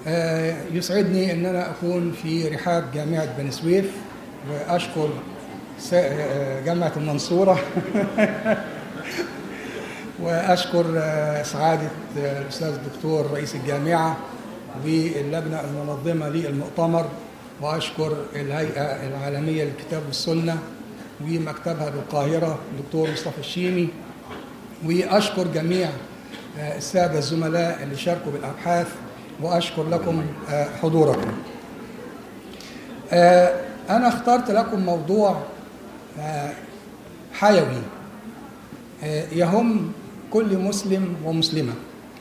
يسعدني ان انا اكون في رحاب جامعه بني سويف واشكر جامعه المنصوره واشكر سعاده الاستاذ الدكتور رئيس الجامعه واللجنه المنظمه للمؤتمر واشكر الهيئه العالميه للكتاب والسنه ومكتبها بالقاهره الدكتور مصطفى الشيمي واشكر جميع الساده الزملاء اللي شاركوا بالابحاث واشكر لكم حضوركم. انا اخترت لكم موضوع حيوي يهم كل مسلم ومسلمه.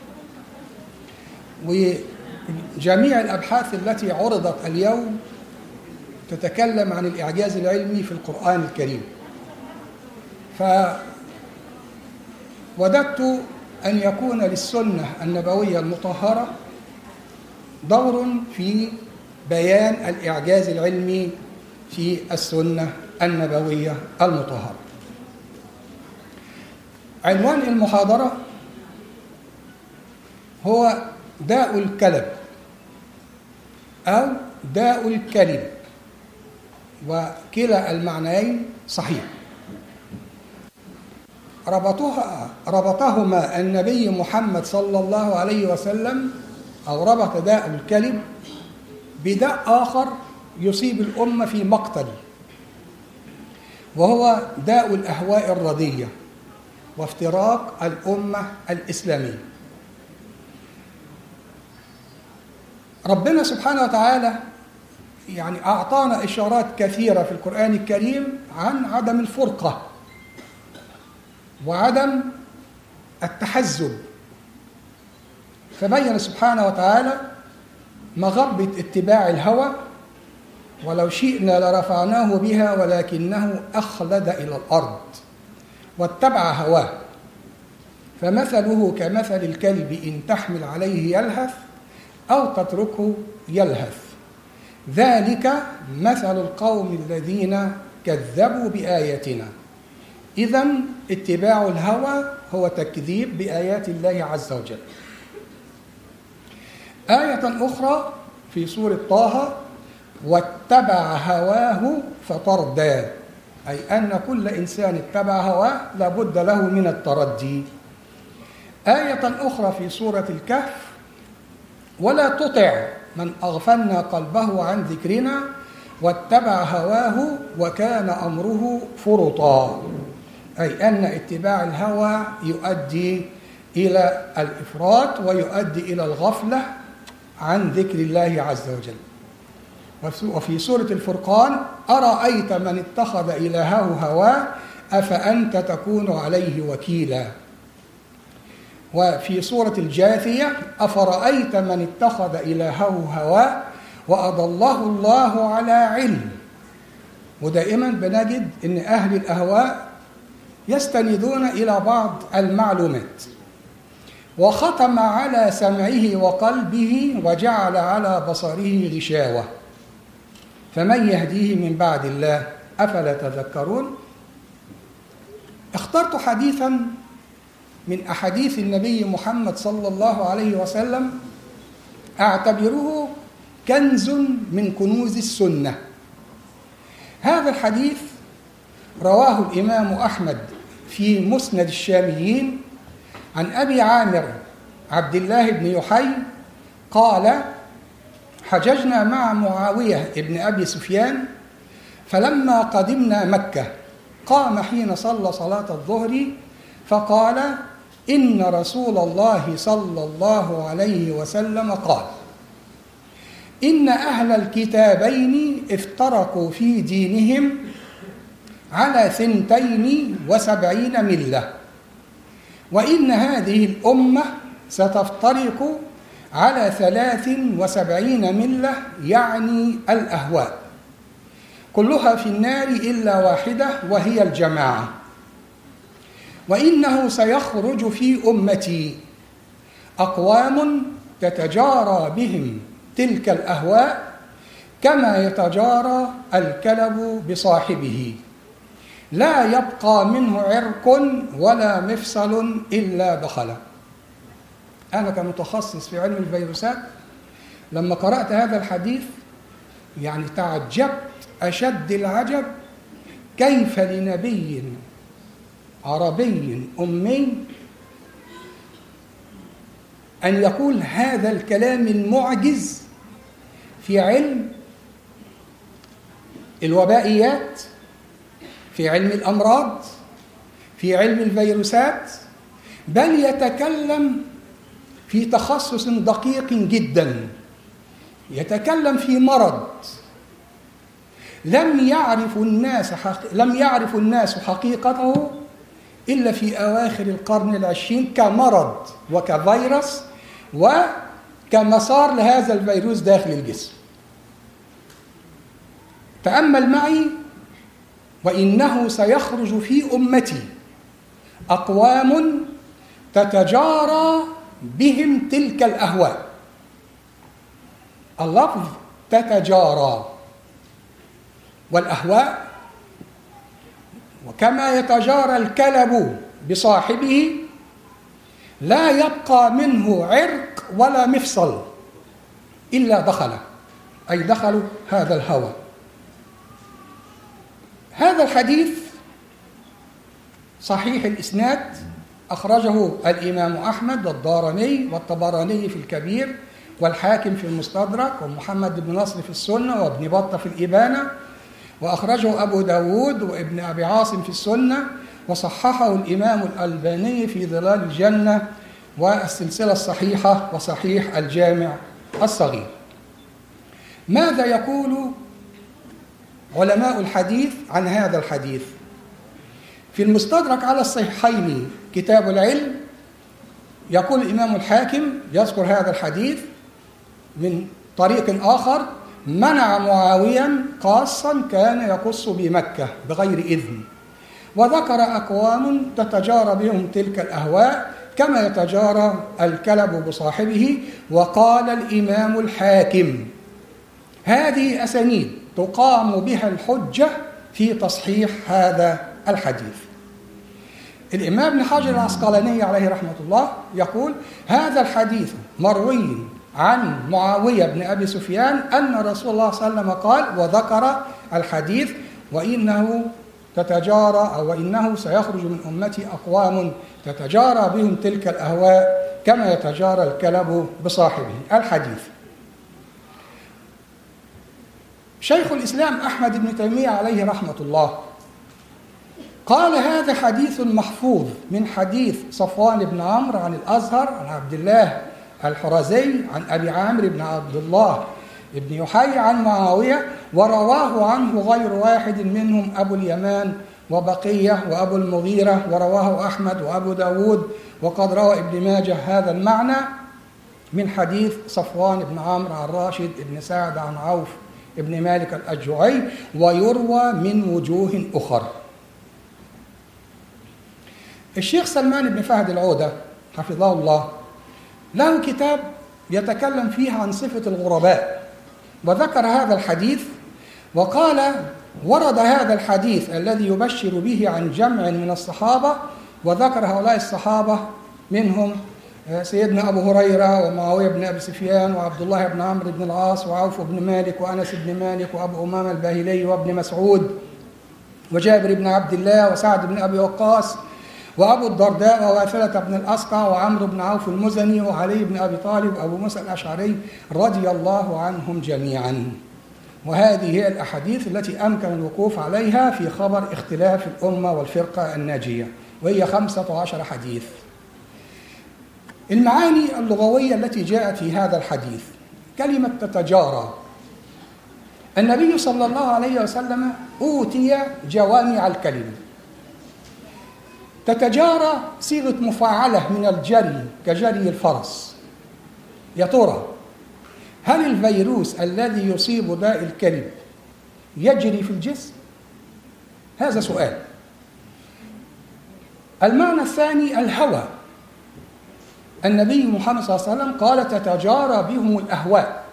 وجميع الابحاث التي عرضت اليوم تتكلم عن الاعجاز العلمي في القران الكريم. فوددت ان يكون للسنه النبويه المطهره دور في بيان الاعجاز العلمي في السنه النبويه المطهره. عنوان المحاضره هو داء الكلب او داء الكلب وكلا المعنيين صحيح. ربطها ربطهما النبي محمد صلى الله عليه وسلم أو ربط داء الكلب بداء آخر يصيب الأمة في مقتل وهو داء الأهواء الردية وافتراق الأمة الإسلامية ربنا سبحانه وتعالى يعني أعطانا إشارات كثيرة في القرآن الكريم عن عدم الفرقة وعدم التحزب فبين سبحانه وتعالى مغبة اتباع الهوى ولو شئنا لرفعناه بها ولكنه أخلد إلى الأرض واتبع هواه فمثله كمثل الكلب إن تحمل عليه يلهث أو تتركه يلهث ذلك مثل القوم الذين كذبوا بآياتنا إذا اتباع الهوى هو تكذيب بآيات الله عز وجل آية أخرى في سورة طه واتبع هواه فتردى أي أن كل إنسان اتبع هواه لابد له من التردي آية أخرى في سورة الكهف ولا تطع من أغفلنا قلبه عن ذكرنا واتبع هواه وكان أمره فرطا أي أن اتباع الهوى يؤدي إلى الإفراط ويؤدي إلى الغفلة عن ذكر الله عز وجل وفي سورة الفرقان أرأيت من اتخذ إلهه هواه أفأنت تكون عليه وكيلا وفي سورة الجاثية أفرأيت من اتخذ إلهه هواه وأضله الله على علم ودائما بنجد أن أهل الأهواء يستندون إلى بعض المعلومات وختم على سمعه وقلبه وجعل على بصره غشاوة فمن يهديه من بعد الله أفلا تذكرون اخترت حديثا من أحاديث النبي محمد صلى الله عليه وسلم أعتبره كنز من كنوز السنة هذا الحديث رواه الإمام أحمد في مسند الشاميين عن أبي عامر عبد الله بن يحي قال حججنا مع معاوية بن أبي سفيان فلما قدمنا مكة قام حين صلى صلاة الظهر فقال إن رسول الله صلى الله عليه وسلم قال إن أهل الكتابين افترقوا في دينهم على ثنتين وسبعين ملة وإن هذه الأمة ستفترق على ثلاث وسبعين ملة يعني الأهواء كلها في النار إلا واحدة وهي الجماعة وإنه سيخرج في أمتي أقوام تتجارى بهم تلك الأهواء كما يتجارى الكلب بصاحبه لا يبقى منه عرق ولا مفصل إلا دخله أنا كمتخصص في علم الفيروسات لما قرأت هذا الحديث يعني تعجبت أشد العجب كيف لنبي عربي أمي أن يقول هذا الكلام المعجز في علم الوبائيات في علم الأمراض في علم الفيروسات بل يتكلم في تخصص دقيق جدا يتكلم في مرض لم يعرف الناس حق... لم يعرف الناس حقيقته الا في اواخر القرن العشرين كمرض وكفيروس وكمسار لهذا الفيروس داخل الجسم تامل معي وانه سيخرج في امتي اقوام تتجارى بهم تلك الاهواء اللفظ تتجارى والاهواء وكما يتجارى الكلب بصاحبه لا يبقى منه عرق ولا مفصل الا دخل اي دخلوا هذا الهوى هذا الحديث صحيح الاسناد اخرجه الامام احمد والدارمي والطبراني في الكبير والحاكم في المستدرك ومحمد بن نصر في السنه وابن بطه في الابانه واخرجه ابو داود وابن ابي عاصم في السنه وصححه الامام الالباني في ظلال الجنه والسلسله الصحيحه وصحيح الجامع الصغير ماذا يقول علماء الحديث عن هذا الحديث في المستدرك على الصحيحين كتاب العلم يقول الإمام الحاكم يذكر هذا الحديث من طريق آخر منع معاويا قاصا كان يقص بمكة بغير إذن وذكر أقوام تتجارى بهم تلك الأهواء كما يتجارى الكلب بصاحبه وقال الإمام الحاكم هذه أسانيد تقام بها الحجة في تصحيح هذا الحديث الإمام ابن حجر العسقلاني عليه رحمة الله يقول هذا الحديث مروي عن معاوية بن أبي سفيان أن رسول الله صلى الله عليه وسلم قال وذكر الحديث وإنه تتجارى أو وإنه سيخرج من أمتي أقوام تتجارى بهم تلك الأهواء كما يتجارى الكلب بصاحبه الحديث شيخ الإسلام أحمد بن تيمية عليه رحمة الله قال هذا حديث محفوظ من حديث صفوان بن عمرو عن الأزهر عن عبد الله الحرزي عن أبي عامر بن عبد الله بن يحيى عن معاوية ورواه عنه غير واحد منهم أبو اليمان وبقية وأبو المغيرة ورواه أحمد وأبو داود وقد روى ابن ماجه هذا المعنى من حديث صفوان بن عمرو عن راشد بن سعد عن عوف بن مالك الأجوعي ويروى من وجوه أخرى الشيخ سلمان بن فهد العودة حفظه الله له كتاب يتكلم فيه عن صفة الغرباء وذكر هذا الحديث وقال ورد هذا الحديث الذي يبشر به عن جمع من الصحابة وذكر هؤلاء الصحابة منهم سيدنا أبو هريرة ومعاوية بن أبي سفيان وعبد الله بن عمرو بن العاص وعوف بن مالك وأنس بن مالك وأبو أمامة الباهلي وابن مسعود وجابر بن عبد الله وسعد بن أبي وقاص وأبو الدرداء وواثلة بن الأسقع وعمرو بن عوف المزني وعلي بن أبي طالب وأبو موسى الأشعري رضي الله عنهم جميعا وهذه هي الأحاديث التي أمكن الوقوف عليها في خبر اختلاف الأمة والفرقة الناجية وهي خمسة عشر حديث المعاني اللغوية التي جاءت في هذا الحديث كلمة تتجارى النبي صلى الله عليه وسلم أوتي جوامع الكلمة تتجارى صيغة مفاعلة من الجري كجري الفرس يا ترى هل الفيروس الذي يصيب داء الكلب يجري في الجسم؟ هذا سؤال المعنى الثاني الهوى النبي محمد صلى الله عليه وسلم قال تتجارى بهم الأهواء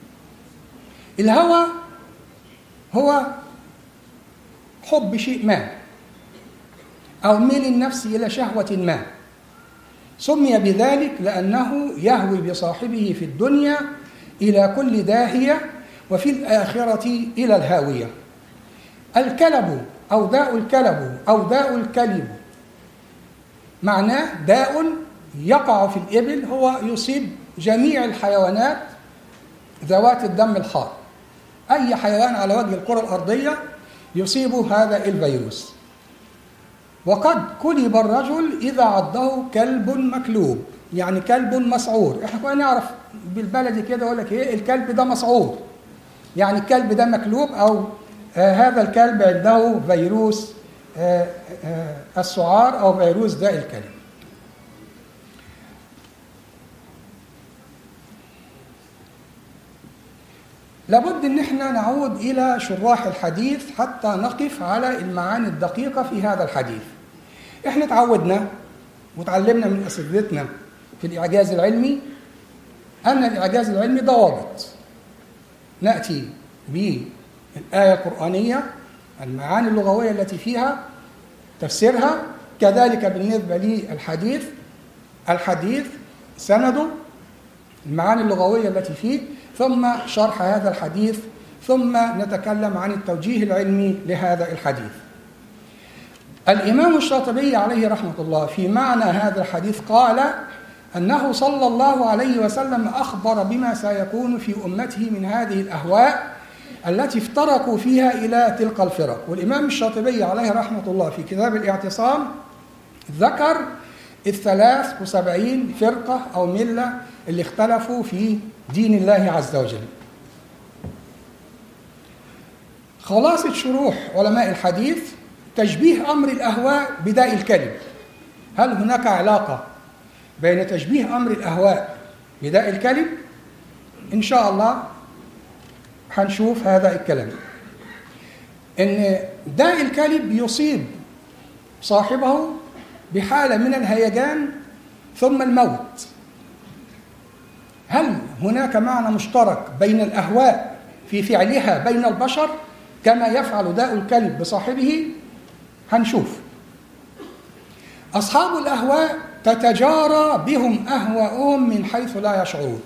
الهوى هو حب شيء ما أو ميل النفس إلى شهوة ما سمي بذلك لأنه يهوي بصاحبه في الدنيا إلى كل داهية وفي الآخرة إلى الهاوية الكلب أو داء الكلب أو داء الكلب معناه داء يقع في الإبل هو يصيب جميع الحيوانات ذوات الدم الحار أي حيوان على وجه الكرة الأرضية يصيبه هذا الفيروس وقد كلب الرجل إذا عضه كلب مكلوب يعني كلب مسعور احنا كنا نعرف بالبلدي كده يقول لك ايه الكلب ده مسعور يعني الكلب ده مكلوب او آه هذا الكلب عنده فيروس آه آه السعار او فيروس داء الكلب لابد ان احنا نعود الى شراح الحديث حتى نقف على المعاني الدقيقه في هذا الحديث احنا تعودنا وتعلمنا من اساتذتنا في الاعجاز العلمي ان الاعجاز العلمي ضوابط ناتي بالايه القرانيه المعاني اللغويه التي فيها تفسيرها كذلك بالنسبه للحديث الحديث سنده المعاني اللغويه التي فيه ثم شرح هذا الحديث ثم نتكلم عن التوجيه العلمي لهذا الحديث الإمام الشاطبي عليه رحمة الله في معنى هذا الحديث قال أنه صلى الله عليه وسلم أخبر بما سيكون في أمته من هذه الأهواء التي افترقوا فيها إلى تلك الفرق والإمام الشاطبي عليه رحمة الله في كتاب الاعتصام ذكر الثلاث وسبعين فرقة أو ملة اللي اختلفوا في دين الله عز وجل خلاصة شروح علماء الحديث تشبيه أمر الأهواء بداء الكلب هل هناك علاقة بين تشبيه أمر الأهواء بداء الكلب إن شاء الله هنشوف هذا الكلام إن داء الكلب يصيب صاحبه بحالة من الهيجان ثم الموت هل هناك معنى مشترك بين الأهواء في فعلها بين البشر كما يفعل داء الكلب بصاحبه هنشوف أصحاب الأهواء تتجارى بهم أهواؤهم من حيث لا يشعرون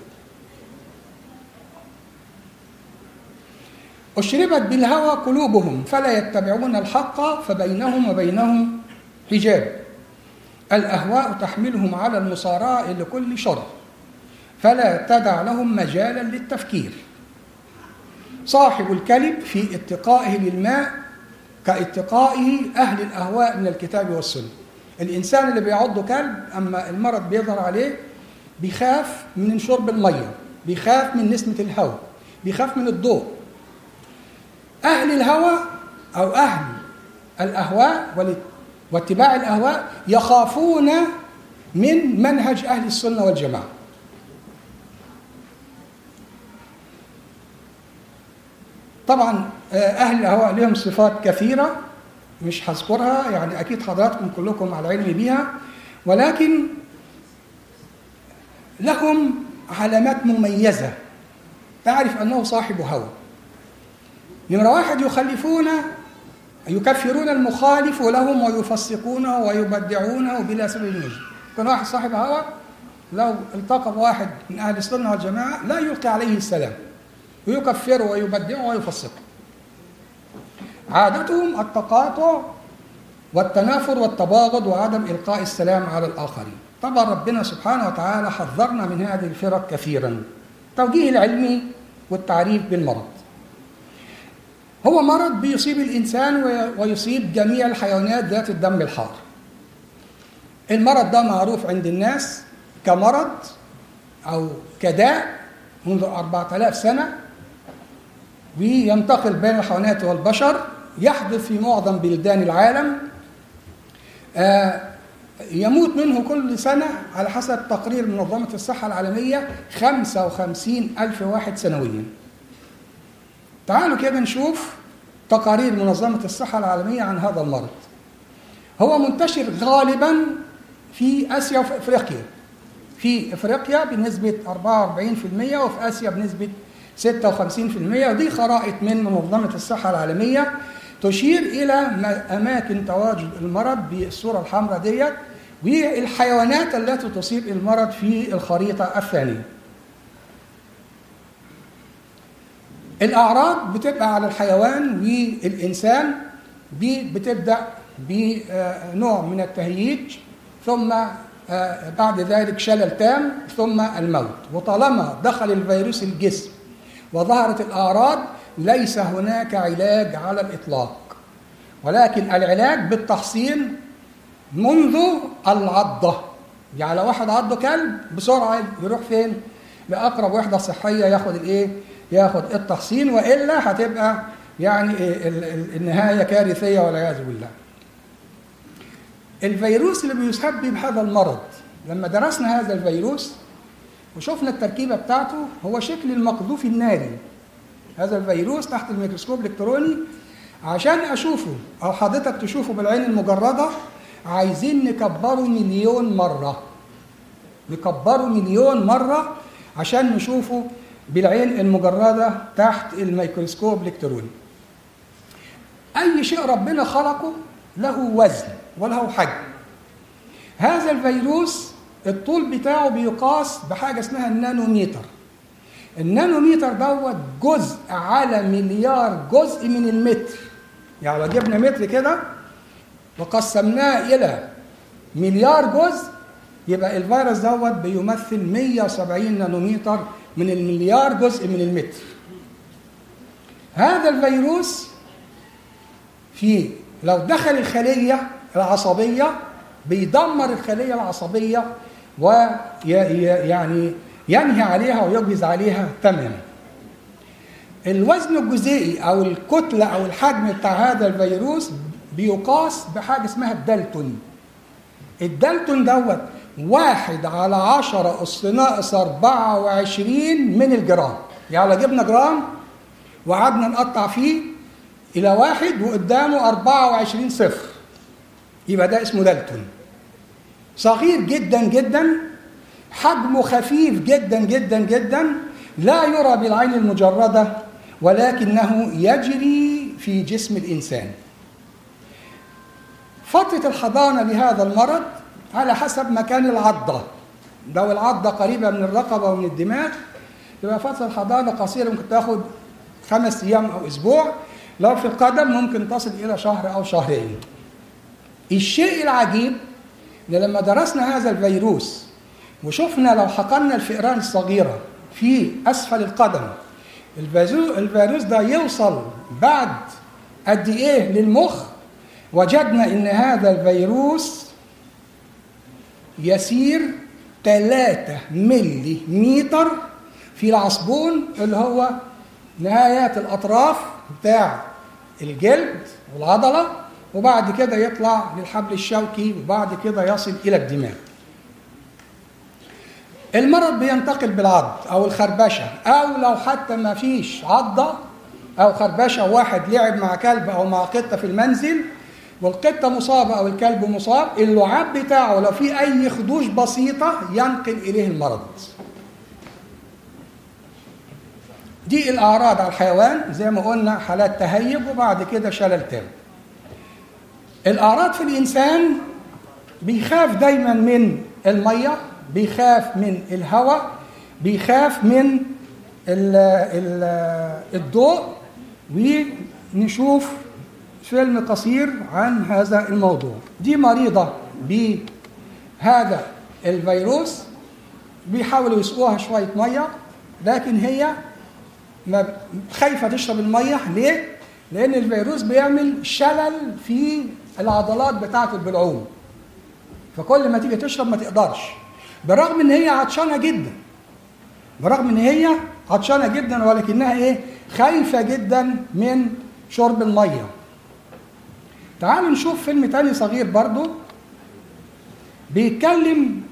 أشربت بالهوى قلوبهم فلا يتبعون الحق فبينهم وبينهم حجاب الأهواء تحملهم على المصارعة لكل شر فلا تدع لهم مجالا للتفكير صاحب الكلب في اتقائه للماء كاتقائه أهل الأهواء من الكتاب والسنة الإنسان اللي بيعض كلب أما المرض بيظهر عليه بيخاف من شرب المية بيخاف من نسمة الهواء بيخاف من الضوء أهل الهوى أو أهل الأهواء واتباع الأهواء يخافون من منهج أهل السنة والجماعة طبعا أهل الأهواء لهم صفات كثيرة مش هذكرها يعني أكيد حضراتكم كلكم على علم بيها ولكن لهم علامات مميزة تعرف أنه صاحب هوى نمرة واحد يخلفون يكفرون المخالف لهم ويفسقونه ويبدعونه بلا سبب نجم كل واحد صاحب هوى لو التقى بواحد من أهل السنة والجماعة لا يلقي عليه السلام ويكفره ويبدعه ويفسقه عادتهم التقاطع والتنافر والتباغض وعدم إلقاء السلام على الآخرين طبعا ربنا سبحانه وتعالى حذرنا من هذه الفرق كثيرا توجيه العلمي والتعريف بالمرض هو مرض بيصيب الإنسان ويصيب جميع الحيوانات ذات الدم الحار المرض ده معروف عند الناس كمرض أو كداء منذ 4000 سنة وينتقل بين الحيوانات والبشر يحدث في معظم بلدان العالم آه يموت منه كل سنة على حسب تقرير منظمة الصحة العالمية 55 ألف واحد سنويا تعالوا كده نشوف تقارير منظمة الصحة العالمية عن هذا المرض هو منتشر غالبا في آسيا وفي أفريقيا في أفريقيا بنسبة 44% وفي آسيا بنسبة 56% ودي خرائط من منظمة الصحة العالمية تشير إلى أماكن تواجد المرض بالصورة الحمراء ديت والحيوانات التي تصيب المرض في الخريطة الثانية الأعراض بتبقى على الحيوان والإنسان دي بتبدأ بنوع من التهييج ثم آه، بعد ذلك شلل تام ثم الموت وطالما دخل الفيروس الجسم وظهرت الأعراض ليس هناك علاج على الإطلاق ولكن العلاج بالتحصين منذ العضة يعني لو واحد عضه كلب بسرعة يروح فين؟ لأقرب وحدة صحية ياخد الإيه؟ ياخد التحصين وإلا هتبقى يعني النهاية كارثية والعياذ بالله. الفيروس اللي بيسبب هذا المرض لما درسنا هذا الفيروس وشفنا التركيبة بتاعته هو شكل المقذوف الناري هذا الفيروس تحت الميكروسكوب الإلكتروني عشان أشوفه أو حضرتك تشوفه بالعين المجردة عايزين نكبره مليون مرة نكبره مليون مرة عشان نشوفه بالعين المجردة تحت الميكروسكوب الإلكتروني أي شيء ربنا خلقه له وزن وله حجم هذا الفيروس الطول بتاعه بيقاس بحاجة اسمها النانوميتر النانوميتر دوت جزء على مليار جزء من المتر يعني لو جبنا متر كده وقسمناه إلى مليار جزء يبقى الفيروس دوت بيمثل 170 نانومتر من المليار جزء من المتر هذا الفيروس في لو دخل الخلية العصبية بيدمر الخلية العصبية ويعني ينهي عليها ويجهز عليها تماما الوزن الجزيئي او الكتله او الحجم بتاع هذا الفيروس بيقاس بحاجه اسمها الدالتون الدالتون دوت واحد على عشرة أس ناقص 24 من الجرام يعني لو جبنا جرام وقعدنا نقطع فيه إلى واحد وقدامه 24 صفر يبقى ده اسمه دالتون صغير جدا جدا حجمه خفيف جدا جدا جدا لا يرى بالعين المجردة ولكنه يجري في جسم الإنسان فترة الحضانة لهذا المرض على حسب مكان العضة لو العضة قريبة من الرقبة ومن الدماغ تبقى فترة الحضانة قصيرة ممكن تاخد خمس أيام أو أسبوع لو في القدم ممكن تصل إلى شهر أو شهرين الشيء العجيب ان لما درسنا هذا الفيروس وشفنا لو حقنا الفئران الصغيرة في أسفل القدم الفيروس ده يوصل بعد قد إيه للمخ وجدنا إن هذا الفيروس يسير 3 ملي متر في العصبون اللي هو نهايات الأطراف بتاع الجلد والعضلة وبعد كده يطلع للحبل الشوكي وبعد كده يصل إلى الدماغ المرض بينتقل بالعض أو الخربشة أو لو حتى ما فيش عضة أو خربشة واحد لعب مع كلب أو مع قطة في المنزل والقطة مصابة أو الكلب مصاب اللعاب بتاعه لو في أي خدوش بسيطة ينقل إليه المرض دي الأعراض على الحيوان زي ما قلنا حالات تهيب وبعد كده شلل تام الأعراض في الإنسان بيخاف دايما من المية بيخاف من الهواء بيخاف من ال ال الضوء ونشوف فيلم قصير عن هذا الموضوع دي مريضة بهذا الفيروس بيحاولوا يسقوها شوية مية لكن هي ما خايفة تشرب المية ليه؟ لأن الفيروس بيعمل شلل في العضلات بتاعة البلعوم فكل ما تيجي تشرب ما تقدرش برغم ان هي عطشانه جدا برغم ان هي عطشانه جدا ولكنها ايه خايفه جدا من شرب الميه تعالوا نشوف فيلم تاني صغير برضو بيتكلم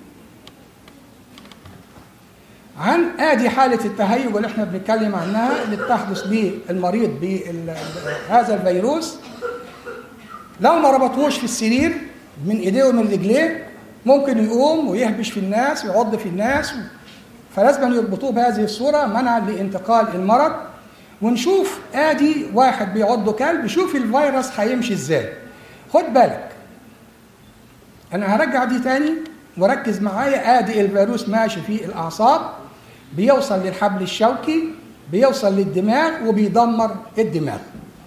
عن ادي حاله التهيج اللي احنا بنتكلم عنها اللي بتحدث للمريض بهذا الفيروس لو ما ربطوش في السرير من ايديه ومن رجليه ممكن يقوم ويهبش في الناس ويعض في الناس فلازم يربطوه بهذه الصورة منعا لانتقال المرض ونشوف ادي واحد بيعض كلب شوف الفيروس هيمشي ازاي خد بالك انا هرجع دي تاني وركز معايا ادي الفيروس ماشي في الاعصاب بيوصل للحبل الشوكي بيوصل للدماغ وبيدمر الدماغ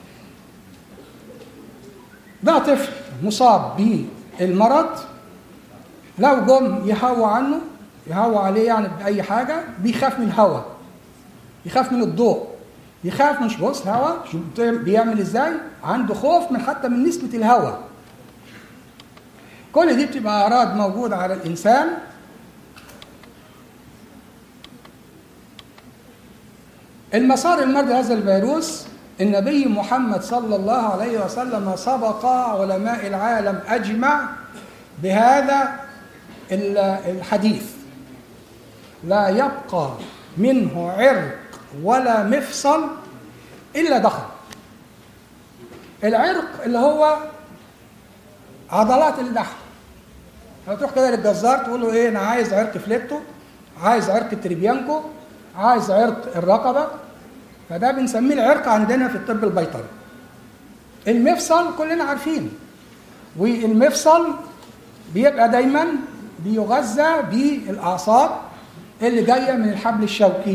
ده طفل مصاب بالمرض لو جم يهوى عنه يهوى عليه يعني بأي حاجة بيخاف من الهواء يخاف من الضوء يخاف مش بص هواء شوف بيعمل ازاي عنده خوف من حتى من نسبة الهواء كل دي بتبقى أعراض موجودة على الإنسان المسار المرضي هذا الفيروس النبي محمد صلى الله عليه وسلم سبق علماء العالم أجمع بهذا الحديث لا يبقى منه عرق ولا مفصل إلا دخل العرق اللي هو عضلات اللحم هتروح كده للجزار تقول له ايه انا عايز عرق فليتو عايز عرق تريبيانكو عايز عرق الرقبه فده بنسميه العرق عندنا في الطب البيطري المفصل كلنا عارفين والمفصل بيبقى دايما بيغذى بالاعصاب اللي جايه من الحبل الشوكي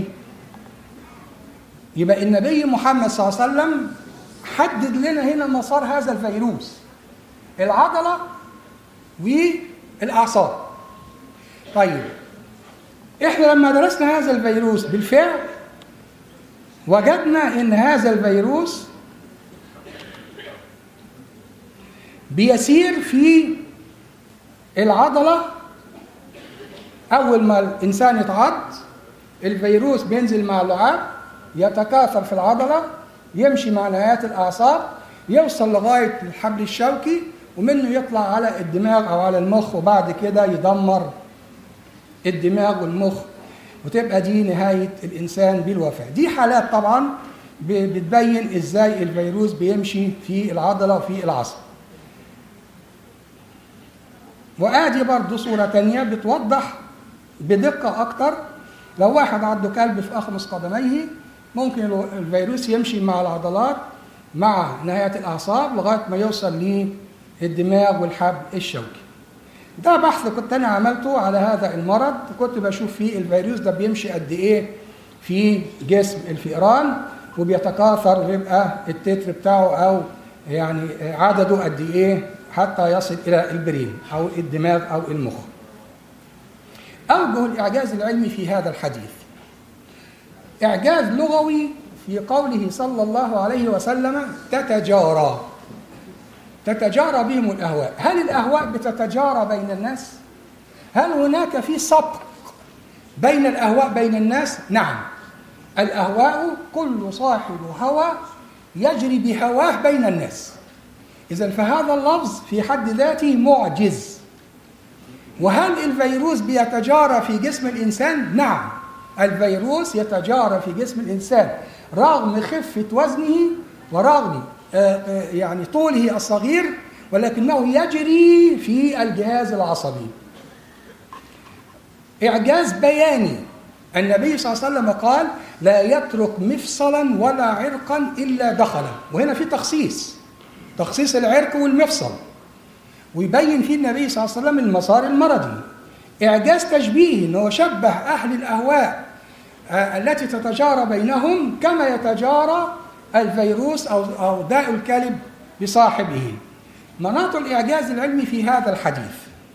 يبقى النبي محمد صلى الله عليه وسلم حدد لنا هنا مسار هذا الفيروس العضله والاعصاب طيب احنا لما درسنا هذا الفيروس بالفعل وجدنا ان هذا الفيروس بيسير في العضله اول ما الانسان يتعض الفيروس بينزل مع اللعاب يتكاثر في العضله يمشي مع نهايات الاعصاب يوصل لغايه الحبل الشوكي ومنه يطلع على الدماغ او على المخ وبعد كده يدمر الدماغ والمخ وتبقى دي نهايه الانسان بالوفاه دي حالات طبعا بتبين ازاي الفيروس بيمشي في العضله وفي العصب وادي برضه صوره تانية بتوضح بدقه اكتر لو واحد عنده كلب في اخمص قدميه ممكن الفيروس يمشي مع العضلات مع نهايه الاعصاب لغايه ما يوصل للدماغ والحبل الشوكي ده بحث كنت انا عملته على هذا المرض كنت بشوف فيه الفيروس ده بيمشي قد ايه في جسم الفئران وبيتكاثر ويبقى التتر بتاعه او يعني عدده قد ايه حتى يصل الى البرين او الدماغ او المخ. اوجه الاعجاز العلمي في هذا الحديث. اعجاز لغوي في قوله صلى الله عليه وسلم تتجارى تتجارى بهم الأهواء هل الأهواء بتتجارى بين الناس؟ هل هناك في سبق بين الأهواء بين الناس؟ نعم الأهواء كل صاحب هوى يجري بهواه بين الناس إذا فهذا اللفظ في حد ذاته معجز وهل الفيروس بيتجارى في جسم الإنسان؟ نعم الفيروس يتجارى في جسم الإنسان رغم خفة وزنه ورغم يعني طوله الصغير ولكنه يجري في الجهاز العصبي إعجاز بياني النبي صلى الله عليه وسلم قال لا يترك مفصلا ولا عرقا إلا دخله وهنا في تخصيص تخصيص العرق والمفصل ويبين فيه النبي صلى الله عليه وسلم المسار المرضي إعجاز تشبيهي أنه شبه أهل الأهواء التي تتجارى بينهم كما يتجارى الفيروس أو أو داء الكلب بصاحبه. مناط الإعجاز العلمي في هذا الحديث.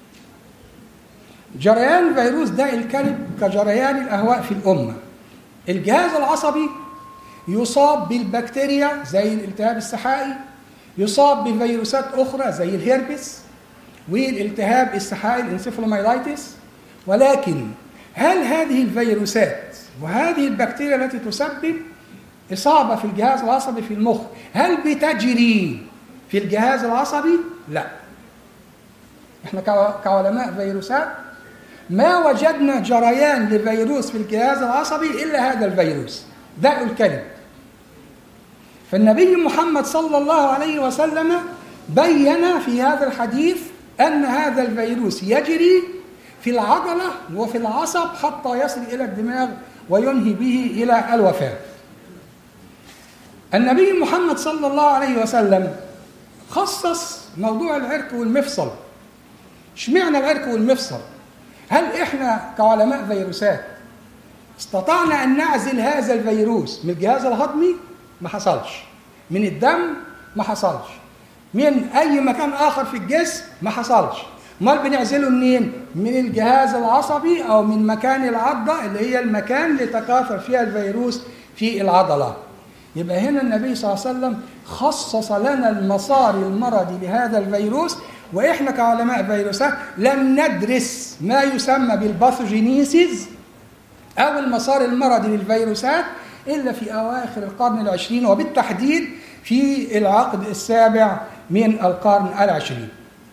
جريان فيروس داء الكلب كجريان الأهواء في الأمة. الجهاز العصبي يصاب بالبكتيريا زي الالتهاب السحائي، يصاب بفيروسات أخرى زي الهيربس والالتهاب السحائي الانسفالومايلايتس ولكن هل هذه الفيروسات وهذه البكتيريا التي تسبب إصابة في الجهاز العصبي في المخ هل بتجري في الجهاز العصبي؟ لا احنا كعلماء فيروسات ما وجدنا جريان لفيروس في الجهاز العصبي إلا هذا الفيروس داء الكلب فالنبي محمد صلى الله عليه وسلم بين في هذا الحديث أن هذا الفيروس يجري في العضلة وفي العصب حتى يصل إلى الدماغ وينهي به إلى الوفاة النبي محمد صلى الله عليه وسلم خصص موضوع العرق والمفصل اشمعنى العرق والمفصل هل احنا كعلماء فيروسات استطعنا أن نعزل هذا الفيروس من الجهاز الهضمي ما حصلش من الدم ما حصلش من أي مكان آخر في الجسم ما حصلش امال بنعزله منين؟ من الجهاز العصبي او من مكان العضه اللي هي المكان اللي تكاثر فيها الفيروس في العضله. يبقى هنا النبي صلى الله عليه وسلم خصص لنا المسار المرضي لهذا الفيروس واحنا كعلماء فيروسات لم ندرس ما يسمى بالباثوجينيسيس او المسار المرضي للفيروسات الا في اواخر القرن العشرين وبالتحديد في العقد السابع من القرن العشرين.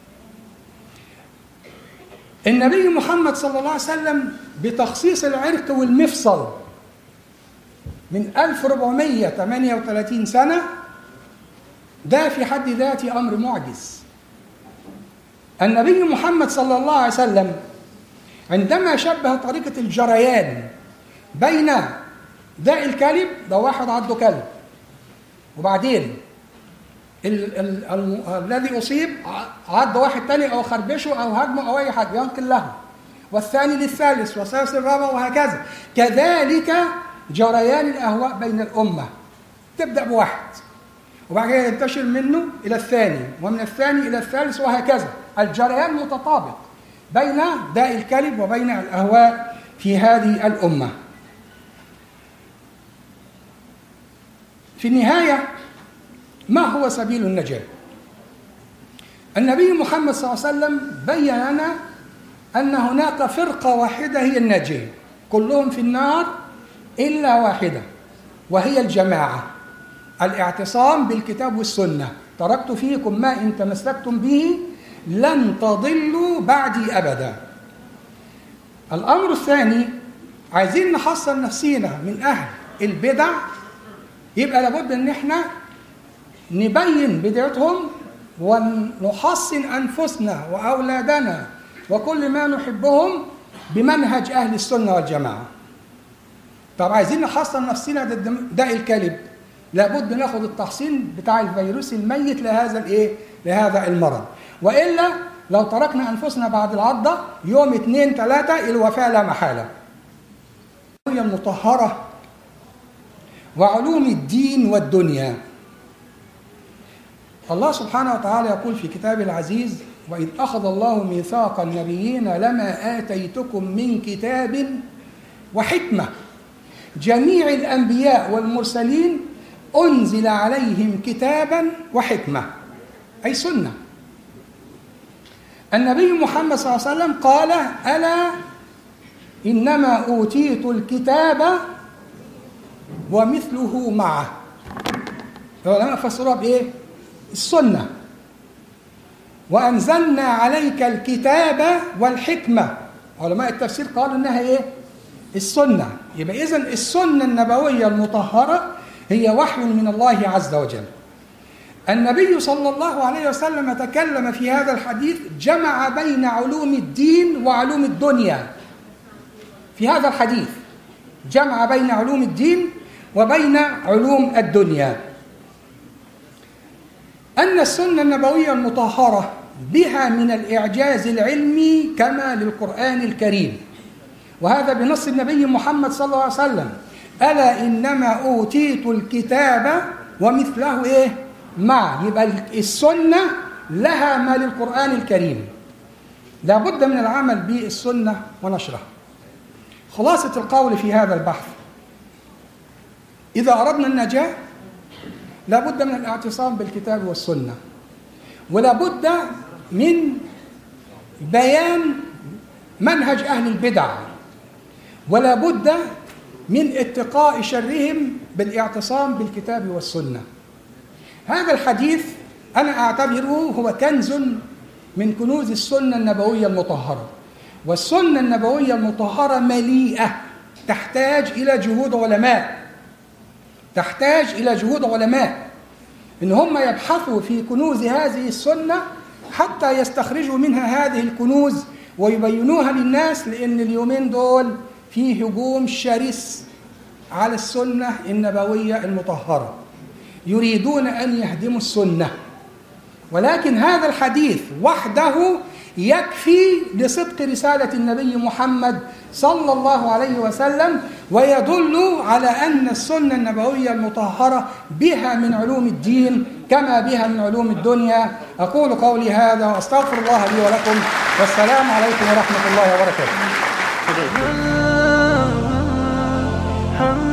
النبي محمد صلى الله عليه وسلم بتخصيص العرق والمفصل من 1438 سنة ده في حد ذاته أمر معجز النبي محمد صلى الله عليه وسلم عندما شبه طريقة الجريان بين داء الكلب ده واحد عضه كلب وبعدين ال ال ال الذي اصيب عض واحد تاني او خربشه او هجمه او اي حاجه ينقل له والثاني للثالث والثالث للرابع وهكذا كذلك جريان الاهواء بين الامه تبدا بواحد وبعد كده ينتشر منه الى الثاني ومن الثاني الى الثالث وهكذا الجريان متطابق بين داء الكلب وبين الاهواء في هذه الامه في النهايه ما هو سبيل النجاة؟ النبي محمد صلى الله عليه وسلم بين لنا أن هناك فرقة واحدة هي الناجية كلهم في النار إلا واحدة وهي الجماعة الاعتصام بالكتاب والسنة تركت فيكم ما إن تمسكتم به لن تضلوا بعدي أبدا الأمر الثاني عايزين نحصل نفسينا من أهل البدع يبقى لابد ان احنا نبين بدعتهم ونحصن انفسنا واولادنا وكل ما نحبهم بمنهج اهل السنه والجماعه. طب عايزين نحصن نفسنا ضد داء الكلب لابد ناخد التحصين بتاع الفيروس الميت لهذا الايه؟ لهذا المرض. والا لو تركنا انفسنا بعد العضه يوم اثنين ثلاثه الوفاه لا محاله. هي المطهره وعلوم الدين والدنيا. الله سبحانه وتعالى يقول في كتابه العزيز وإذ أخذ الله ميثاق النبيين لما آتيتكم من كتاب وحكمة جميع الأنبياء والمرسلين أنزل عليهم كتابا وحكمة أي سنة النبي محمد صلى الله عليه وسلم قال ألا إنما أوتيت الكتاب ومثله معه العلماء فسروها بإيه؟ السنة وأنزلنا عليك الكتاب والحكمة علماء التفسير قالوا إنها إيه؟ السنة يبقى إذا السنة النبوية المطهرة هي وحي من الله عز وجل النبي صلى الله عليه وسلم تكلم في هذا الحديث جمع بين علوم الدين وعلوم الدنيا في هذا الحديث جمع بين علوم الدين وبين علوم الدنيا أن السنة النبوية المطهرة بها من الإعجاز العلمي كما للقرآن الكريم وهذا بنص النبي محمد صلى الله عليه وسلم ألا إنما أوتيت الكتاب ومثله إيه؟ مع يبقى السنة لها ما للقرآن الكريم لابد من العمل بالسنة ونشرها خلاصة القول في هذا البحث إذا أردنا النجاة لابد من الاعتصام بالكتاب والسنة ولابد من بيان منهج أهل البدع ولابد من اتقاء شرهم بالاعتصام بالكتاب والسنة هذا الحديث أنا أعتبره هو كنز من كنوز السنة النبوية المطهرة والسنة النبوية المطهرة مليئة تحتاج إلى جهود علماء تحتاج إلى جهود علماء إن هم يبحثوا في كنوز هذه السنة حتى يستخرجوا منها هذه الكنوز ويبينوها للناس لأن اليومين دول في هجوم شرس على السنة النبوية المطهرة يريدون أن يهدموا السنة ولكن هذا الحديث وحده يكفي لصدق رسالة النبي محمد صلى الله عليه وسلم ويدل على أن السنة النبوية المطهرة بها من علوم الدين كما بها من علوم الدنيا أقول قولي هذا وأستغفر الله لي ولكم والسلام عليكم ورحمة الله وبركاته